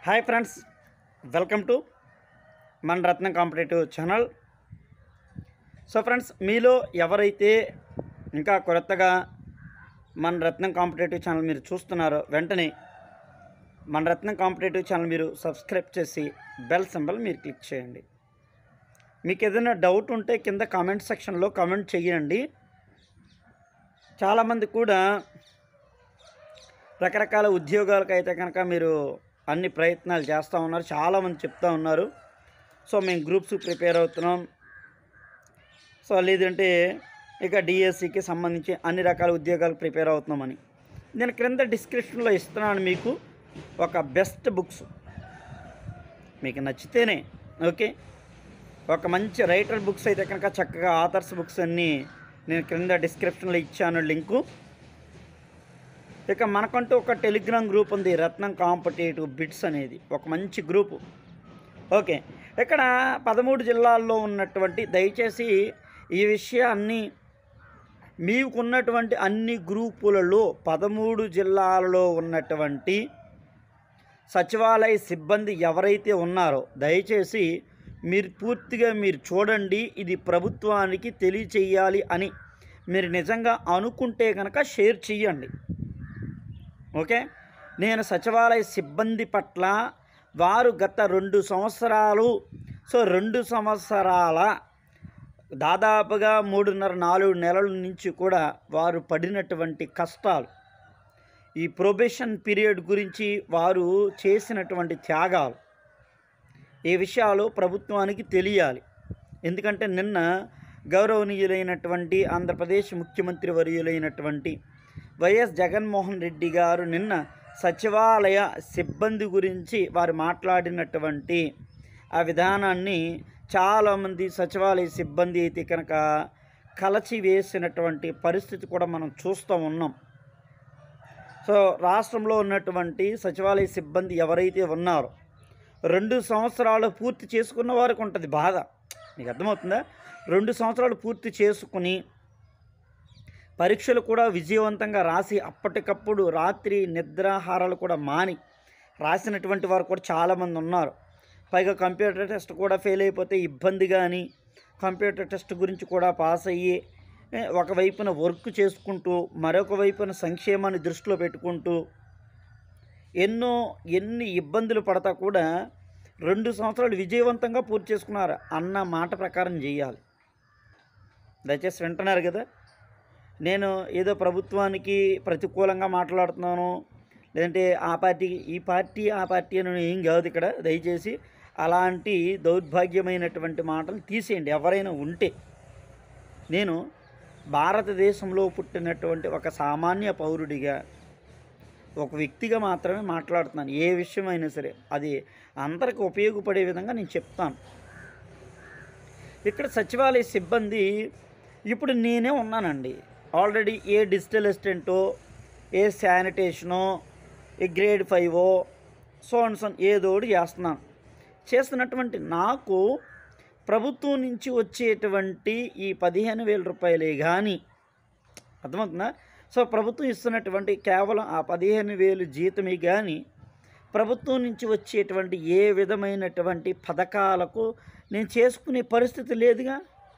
hi friends welcome to మన Ratnam competitive channel so friends మీలో ఎవరైతే ఇంకా కొత్తగా మన రత్నం కాంపిటేటివ్ ఛానల్ మీరు చూస్తున్నారో వెంటనే మన రత్నం కాంపిటేటివ్ ఛానల్ మీరు సబ్స్క్రైబ్ చేసి బెల్ సింబల్ మీరు క్లిక్ చేయండి మీకు ఏదైనా డౌట్ ఉంటే కింద కామెంట్ సెక్షన్లో కామెంట్ చేయండి చాలామంది కూడా రకరకాల ఉద్యోగాలకు అయితే కనుక మీరు అన్ని ప్రయత్నాలు చేస్తూ ఉన్నారు చాలామంది చెప్తా ఉన్నారు సో మేము గ్రూప్స్ ప్రిపేర్ అవుతున్నాం సో లేదంటే ఇక డిఎస్సికి సంబంధించి అన్ని రకాల ఉద్యోగాలకు ప్రిపేర్ అవుతున్నామని నేను క్రింద డిస్క్రిప్షన్లో ఇస్తున్నాను మీకు ఒక బెస్ట్ బుక్స్ మీకు నచ్చితేనే ఓకే ఒక మంచి రైటర్ బుక్స్ అయితే కనుక చక్కగా ఆథర్స్ బుక్స్ అన్నీ నేను క్రింద డిస్క్రిప్షన్లో ఇచ్చాను లింకు ఇక మనకంటూ ఒక టెలిగ్రామ్ గ్రూప్ ఉంది రత్నం కాంపిటేటివ్ బిట్స్ అనేది ఒక మంచి గ్రూపు ఓకే ఇక్కడ పదమూడు జిల్లాల్లో ఉన్నటువంటి దయచేసి ఈ విషయాన్ని మీకున్నటువంటి అన్ని గ్రూపులలో పదమూడు జిల్లాలలో ఉన్నటువంటి సచివాలయ సిబ్బంది ఎవరైతే ఉన్నారో దయచేసి మీరు పూర్తిగా మీరు చూడండి ఇది ప్రభుత్వానికి తెలియచేయాలి అని మీరు నిజంగా అనుకుంటే కనుక షేర్ చేయండి ఓకే నేను సచివాలయ సిబ్బంది పట్ల వారు గత రెండు సంవత్సరాలు సో రెండు సంవత్సరాల దాదాపుగా మూడున్నర నాలుగు నెలల నుంచి కూడా వారు పడినటువంటి కష్టాలు ఈ ప్రొబేషన్ పీరియడ్ గురించి వారు చేసినటువంటి త్యాగాలు ఈ విషయాలు ప్రభుత్వానికి తెలియాలి ఎందుకంటే నిన్న గౌరవనీయులైనటువంటి ఆంధ్రప్రదేశ్ ముఖ్యమంత్రి వర్యులైనటువంటి వైఎస్ జగన్మోహన్ రెడ్డి గారు నిన్న సచివాలయ సిబ్బంది గురించి వారు మాట్లాడినటువంటి ఆ విధానాన్ని చాలామంది సచివాలయ సిబ్బంది అయితే కనుక కలచివేసినటువంటి పరిస్థితి కూడా మనం చూస్తూ ఉన్నాం సో రాష్ట్రంలో ఉన్నటువంటి సచివాలయ సిబ్బంది ఎవరైతే ఉన్నారో రెండు సంవత్సరాలు పూర్తి చేసుకున్న వారికి ఉంటుంది బాధ మీకు అర్థమవుతుందా రెండు సంవత్సరాలు పూర్తి చేసుకుని పరీక్షలు కూడా విజయవంతంగా రాసి అప్పటికప్పుడు రాత్రి నిద్రాహారాలు కూడా మాని రాసినటువంటి వారు కూడా చాలామంది ఉన్నారు పైగా కంప్యూటర్ టెస్ట్ కూడా ఫెయిల్ అయిపోతే ఇబ్బంది కానీ కంప్యూటర్ టెస్ట్ గురించి కూడా పాస్ అయ్యి ఏ, ఒకవైపున వర్క్ చేసుకుంటూ మరొక వైపున సంక్షేమాన్ని దృష్టిలో పెట్టుకుంటూ ఎన్నో ఎన్ని ఇబ్బందులు పడతా కూడా రెండు సంవత్సరాలు విజయవంతంగా పూర్తి చేసుకున్నారు అన్న మాట ప్రకారం చేయాలి దయచేసి వింటున్నారు కదా నేను ఏదో ప్రభుత్వానికి ప్రతికూలంగా మాట్లాడుతున్నాను లేదంటే ఆ పార్టీ ఈ పార్టీ ఆ పార్టీ అని ఏం కాదు ఇక్కడ దయచేసి అలాంటి దౌర్భాగ్యమైనటువంటి మాటలు తీసేయండి ఎవరైనా ఉంటే నేను భారతదేశంలో పుట్టినటువంటి ఒక సామాన్య పౌరుడిగా ఒక వ్యక్తిగా మాత్రమే మాట్లాడుతున్నాను ఏ విషయమైనా సరే అది అందరికి ఉపయోగపడే విధంగా నేను చెప్తాను ఇక్కడ సచివాలయ సిబ్బంది ఇప్పుడు నేనే ఉన్నానండి ఆల్రెడీ ఏ డిజిటల్ అసిస్టెంటో ఏ శానిటేషనో ఏ గ్రేడ్ ఫైవో సోన్ సోన్ ఏదో ఒకటి చేస్తున్నాను చేస్తున్నటువంటి నాకు ప్రభుత్వం నుంచి వచ్చేటువంటి ఈ పదిహేను వేల రూపాయలే కానీ అర్థమవుతుందా సో ప్రభుత్వం ఇస్తున్నటువంటి కేవలం ఆ పదిహేను వేలు జీతమే కానీ ప్రభుత్వం నుంచి వచ్చేటువంటి ఏ విధమైనటువంటి పథకాలకు నేను చేసుకునే పరిస్థితి లేదుగా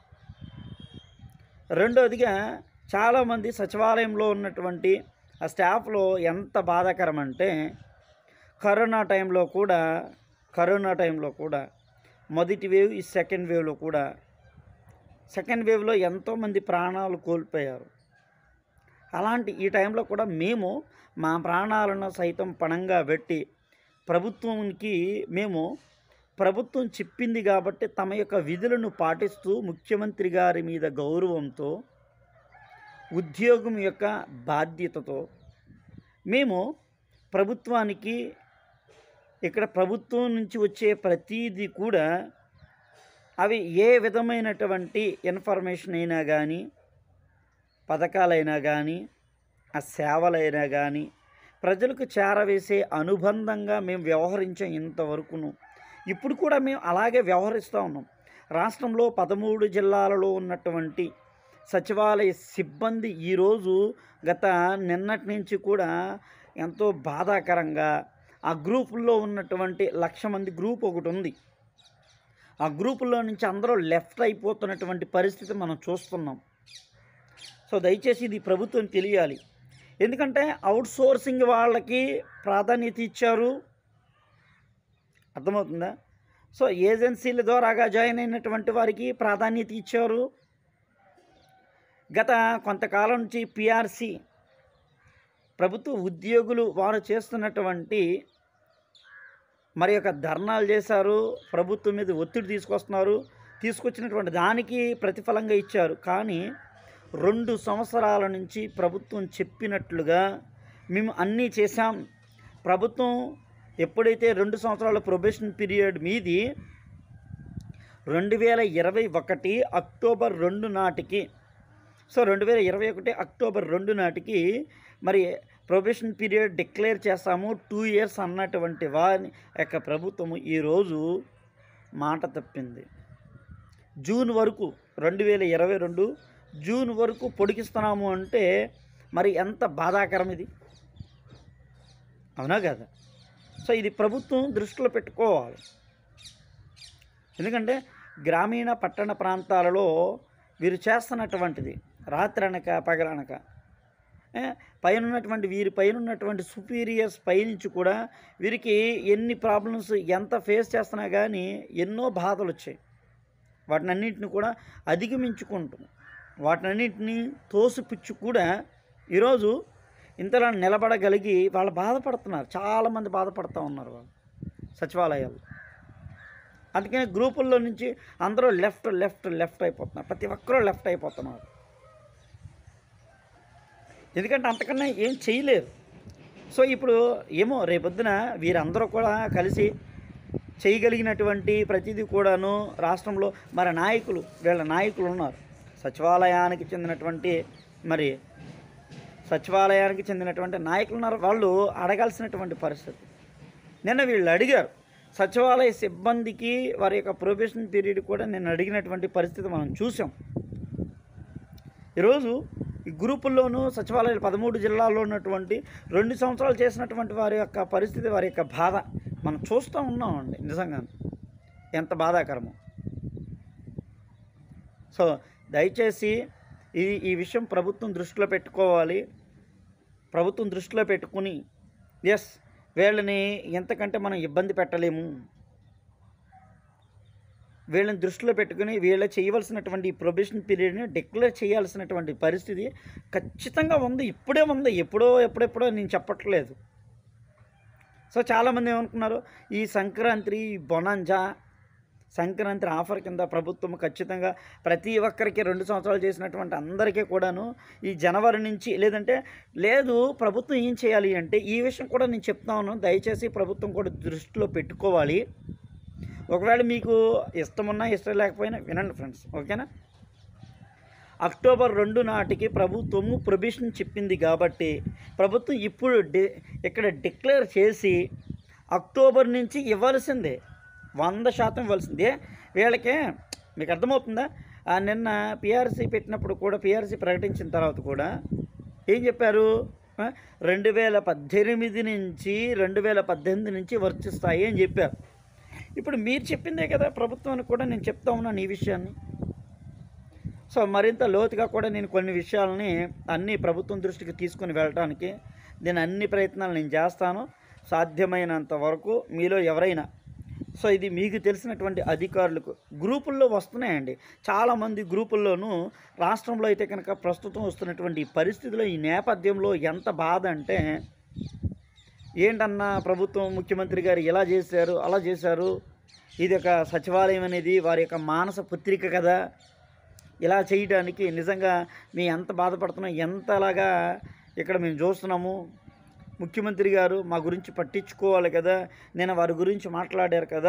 రెండోదిగా చాలామంది సచివాలయంలో ఉన్నటువంటి ఆ స్టాఫ్లో ఎంత బాధాకరం అంటే కరోనా టైంలో కూడా కరోనా టైంలో కూడా మొదటి వేవ్ ఈ సెకండ్ వేవ్లో కూడా సెకండ్ వేవ్లో ఎంతోమంది ప్రాణాలు కోల్పోయారు అలాంటి ఈ టైంలో కూడా మేము మా ప్రాణాలను సైతం పణంగా పెట్టి ప్రభుత్వానికి మేము ప్రభుత్వం చెప్పింది కాబట్టి తమ యొక్క విధులను పాటిస్తూ ముఖ్యమంత్రి గారి మీద గౌరవంతో ఉద్యోగం యొక్క బాధ్యతతో మేము ప్రభుత్వానికి ఇక్కడ ప్రభుత్వం నుంచి వచ్చే ప్రతీది కూడా అవి ఏ విధమైనటువంటి ఇన్ఫర్మేషన్ అయినా కానీ పథకాలైనా కానీ ఆ సేవలైనా కానీ ప్రజలకు చేరవేసే అనుబంధంగా మేము వ్యవహరించాం ఇంతవరకును ఇప్పుడు కూడా మేము అలాగే వ్యవహరిస్తూ ఉన్నాం రాష్ట్రంలో పదమూడు జిల్లాలలో ఉన్నటువంటి సచివాలయ సిబ్బంది ఈరోజు గత నిన్నటి నుంచి కూడా ఎంతో బాధాకరంగా ఆ గ్రూపుల్లో ఉన్నటువంటి లక్ష మంది గ్రూప్ ఒకటి ఉంది ఆ గ్రూపుల్లో నుంచి అందరూ లెఫ్ట్ అయిపోతున్నటువంటి పరిస్థితి మనం చూస్తున్నాం సో దయచేసి ఇది ప్రభుత్వం తెలియాలి ఎందుకంటే అవుట్ సోర్సింగ్ వాళ్ళకి ప్రాధాన్యత ఇచ్చారు అర్థమవుతుందా సో ఏజెన్సీల ద్వారాగా జాయిన్ అయినటువంటి వారికి ప్రాధాన్యత ఇచ్చారు గత కొంతకాలం నుంచి పిఆర్సి ప్రభుత్వ ఉద్యోగులు వారు చేస్తున్నటువంటి మరి యొక్క ధర్నాలు చేశారు ప్రభుత్వం మీద ఒత్తిడి తీసుకొస్తున్నారు తీసుకొచ్చినటువంటి దానికి ప్రతిఫలంగా ఇచ్చారు కానీ రెండు సంవత్సరాల నుంచి ప్రభుత్వం చెప్పినట్లుగా మేము అన్నీ చేశాం ప్రభుత్వం ఎప్పుడైతే రెండు సంవత్సరాల ప్రొబేషన్ పీరియడ్ మీది రెండు వేల ఇరవై ఒకటి అక్టోబర్ రెండు నాటికి సో రెండు వేల ఇరవై ఒకటి అక్టోబర్ రెండు నాటికి మరి ప్రొబేషన్ పీరియడ్ డిక్లేర్ చేస్తాము టూ ఇయర్స్ అన్నటువంటి వారి యొక్క ప్రభుత్వము ఈరోజు మాట తప్పింది జూన్ వరకు రెండు వేల ఇరవై రెండు జూన్ వరకు పొడిగిస్తున్నాము అంటే మరి ఎంత బాధాకరం ఇది అవునా కదా సో ఇది ప్రభుత్వం దృష్టిలో పెట్టుకోవాలి ఎందుకంటే గ్రామీణ పట్టణ ప్రాంతాలలో వీరు చేస్తున్నటువంటిది రాత్రి అనక పగలనక ఏ, పైన ఉన్నటువంటి వీరి పైన ఉన్నటువంటి సుపీరియర్స్ పైనుంచి కూడా వీరికి ఎన్ని ప్రాబ్లమ్స్ ఎంత ఫేస్ చేస్తున్నా కానీ ఎన్నో బాధలు వచ్చాయి వాటినన్నింటిని కూడా అధిగమించుకుంటూ వాటినన్నింటినీ తోసిపుచ్చు కూడా ఈరోజు ఇంతలా నిలబడగలిగి వాళ్ళు బాధపడుతున్నారు చాలామంది బాధపడుతూ ఉన్నారు వాళ్ళు సచివాలయాలు అందుకని గ్రూపుల్లో నుంచి అందరూ లెఫ్ట్ లెఫ్ట్ లెఫ్ట్ అయిపోతున్నారు ప్రతి ఒక్కరూ లెఫ్ట్ అయిపోతున్నారు ఎందుకంటే అంతకన్నా ఏం చేయలేరు సో ఇప్పుడు ఏమో రేపొద్దున వీరందరూ కూడా కలిసి చేయగలిగినటువంటి ప్రతిదీ కూడాను రాష్ట్రంలో మరి నాయకులు వీళ్ళ నాయకులు ఉన్నారు సచివాలయానికి చెందినటువంటి మరి సచివాలయానికి చెందినటువంటి నాయకులు ఉన్నారు వాళ్ళు అడగాల్సినటువంటి పరిస్థితి నిన్న వీళ్ళు అడిగారు సచివాలయ సిబ్బందికి వారి యొక్క ప్రొబేషన్ పీరియడ్ కూడా నేను అడిగినటువంటి పరిస్థితి మనం చూసాం ఈరోజు ఈ గ్రూపుల్లోనూ సచివాలయాలు పదమూడు జిల్లాల్లో ఉన్నటువంటి రెండు సంవత్సరాలు చేసినటువంటి వారి యొక్క పరిస్థితి వారి యొక్క బాధ మనం చూస్తూ ఉన్నామండి నిజంగా ఎంత బాధాకరమో సో దయచేసి ఈ ఈ విషయం ప్రభుత్వం దృష్టిలో పెట్టుకోవాలి ప్రభుత్వం దృష్టిలో పెట్టుకుని ఎస్ వీళ్ళని ఎంతకంటే మనం ఇబ్బంది పెట్టలేము వీళ్ళని దృష్టిలో పెట్టుకుని వీళ్ళ చేయవలసినటువంటి ఈ ప్రొబేషన్ పీరియడ్ని డిక్లేర్ చేయాల్సినటువంటి పరిస్థితి ఖచ్చితంగా ఉంది ఇప్పుడే ఉంది ఎప్పుడో ఎప్పుడెప్పుడో నేను చెప్పట్లేదు సో చాలామంది ఏమనుకున్నారు ఈ సంక్రాంతి ఈ బొనాంజా సంక్రాంతి ఆఫర్ కింద ప్రభుత్వం ఖచ్చితంగా ప్రతి ఒక్కరికి రెండు సంవత్సరాలు చేసినటువంటి అందరికీ కూడాను ఈ జనవరి నుంచి లేదంటే లేదు ప్రభుత్వం ఏం చేయాలి అంటే ఈ విషయం కూడా నేను చెప్తా ఉన్నాను దయచేసి ప్రభుత్వం కూడా దృష్టిలో పెట్టుకోవాలి ఒకవేళ మీకు ఇష్టమున్నా ఇష్టం లేకపోయినా వినండి ఫ్రెండ్స్ ఓకేనా అక్టోబర్ రెండు నాటికి ప్రభుత్వము ప్రొబిషన్ చెప్పింది కాబట్టి ప్రభుత్వం ఇప్పుడు డి ఇక్కడ డిక్లేర్ చేసి అక్టోబర్ నుంచి ఇవ్వాల్సిందే వంద శాతం ఇవ్వాల్సిందే వీళ్ళకే మీకు అర్థమవుతుందా ఆ నిన్న పిఆర్సీ పెట్టినప్పుడు కూడా పిఆర్సీ ప్రకటించిన తర్వాత కూడా ఏం చెప్పారు ఆ, రెండు వేల పద్దెనిమిది నుంచి రెండు వేల పద్దెనిమిది నుంచి వర్తిస్తాయి అని చెప్పారు ఇప్పుడు మీరు చెప్పిందే కదా ప్రభుత్వానికి కూడా నేను చెప్తా ఉన్నాను ఈ విషయాన్ని సో మరింత లోతుగా కూడా నేను కొన్ని విషయాలని అన్ని ప్రభుత్వం దృష్టికి తీసుకొని వెళ్ళడానికి నేను అన్ని ప్రయత్నాలు నేను చేస్తాను సాధ్యమైనంత వరకు మీలో ఎవరైనా సో ఇది మీకు తెలిసినటువంటి అధికారులకు గ్రూపుల్లో వస్తున్నాయండి చాలామంది గ్రూపుల్లోనూ రాష్ట్రంలో అయితే కనుక ప్రస్తుతం వస్తున్నటువంటి ఈ పరిస్థితిలో ఈ నేపథ్యంలో ఎంత బాధ అంటే ఏంటన్నా ప్రభుత్వం ముఖ్యమంత్రి గారు ఇలా చేశారు అలా చేశారు ఇది ఒక సచివాలయం అనేది వారి యొక్క మానస పుత్రిక కదా ఇలా చేయడానికి నిజంగా మీ ఎంత బాధపడుతున్నాం ఎంతలాగా ఇక్కడ మేము చూస్తున్నాము ముఖ్యమంత్రి గారు మా గురించి పట్టించుకోవాలి కదా నేను వారి గురించి మాట్లాడారు కదా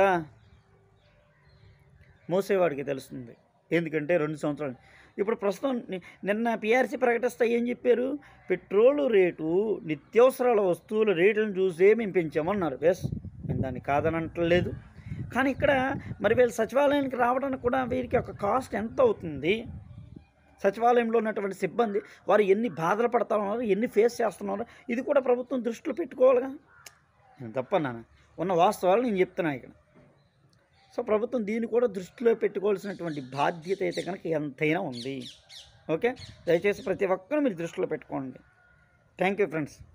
మోసేవాడికి తెలుస్తుంది ఎందుకంటే రెండు సంవత్సరాలు ఇప్పుడు ప్రస్తుతం ని- నిన్న పిఆర్సీ ప్రకటిస్తే ఏం చెప్పారు పెట్రోల్ రేటు నిత్యావసరాల వస్తువుల రేట్లను చూసే మేము పెంచామన్నారు ఎస్ నేను దాన్ని కాదనట్లేదు కానీ ఇక్కడ మరి వీళ్ళు సచివాలయానికి రావడానికి కూడా వీరికి ఒక కాస్ట్ ఎంత అవుతుంది సచివాలయంలో ఉన్నటువంటి సిబ్బంది వారు ఎన్ని బాధలు పడతా ఉన్నారు ఎన్ని ఫేస్ చేస్తున్నారు ఇది కూడా ప్రభుత్వం దృష్టిలో పెట్టుకోవాలిగా నేను తప్పన్నాను ఉన్న వాస్తవాలు నేను చెప్తున్నా ఇక్కడ సో ప్రభుత్వం దీన్ని కూడా దృష్టిలో పెట్టుకోవాల్సినటువంటి బాధ్యత అయితే కనుక ఎంతైనా ఉంది ఓకే దయచేసి ప్రతి ఒక్కరూ మీరు దృష్టిలో పెట్టుకోండి థ్యాంక్ యూ ఫ్రెండ్స్